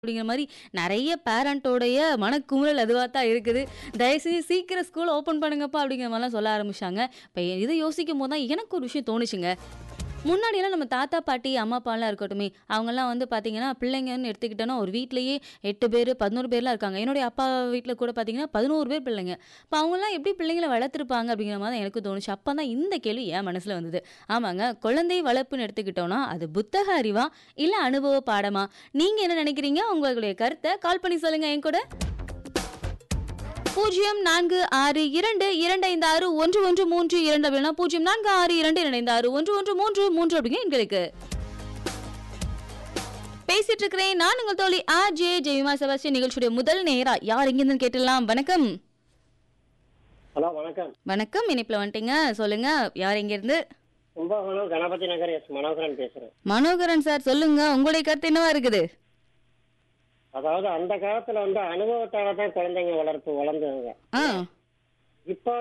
அப்படிங்கிற மாரி நெறைய பேரண்ட்டோடைய மனக்குமுறல் அதுவா தான் இருக்குது. தயவுசெஞ்சு சீக்கிரம் ஸ்கூல் ஓப்பன் பண்ணுங்கப்பா அப்படிங்கிற மாரிலாம் சொல்ல ஆரம்பிச்சாங்க. இப்ப இத யோசிக்கும்போது தான் எனக்கு ஒரு விஷயம் தோணுச்சுங்க. முன்னாடிலாம் நம்ம தாத்தா, பாட்டி, அம்மா, அப்பாலாம் இருக்கட்டுமே, அவங்கலாம் வந்து பார்த்தீங்கன்னா, பிள்ளைங்கன்னு எடுத்துக்கிட்டோன்னா, ஒரு வீட்லயே 8 பேரு, 11 பேர்லாம் இருக்காங்க. என்னுடைய அப்பா வீட்ல கூட பார்த்தீங்கன்னா, 11 பேர் பிள்ளைங்க. இப்ப அவங்கலாம் எப்படி பிள்ளைங்கள வளர்த்துருப்பாங்க அப்படிங்கிற மாரி தான் எனக்கு தோணுச்சு. அப்ப தான் இந்த கேள்வி என் மனசுல வந்தது. ஆமாங்க, குழந்தை வளர்ப்புன்னு எடுத்துக்கிட்டோம்னா, அது புத்தக அறிவா? இல்ல அனுபவ பாடமா? நீங்க என்ன நினைக்கிறீங்க? உங்களுடைய கருத்த கால் பண்ணி சொல்லுங்க என் கூட. 0462256113 அப்படின்னா 0462256113 அப்படிங்க எங்களுக்கு. பேசிட்டு இருக்கிறேன் நான் உங்கள் தோழி ஆர்ஜே ஜெயமா செபாஸ்டியன் நிகழ்ச்சியுடைய முதல் நேரா யார் எங்கிருந்து கேட்டலாம் வணக்கம் ஹலோ வணக்கம் வணக்கம் இணைப்புல வந்துட்டீங்க சொல்லுங்க யார் எங்க இருந்து கும்பகோணம் கணபதி நகர் எஸ் மனோகரன் பேசுறேன் மனோகரன் சார் சொல்லுங்க உங்களுடைய கருத்து என்னவா இருக்குது அதாவது அந்த காலத்துல வந்து அனுபவத்தால தான் குழந்தைங்க வளர்ப்பு வளர்ந்ததுங்க ஆ இப்போ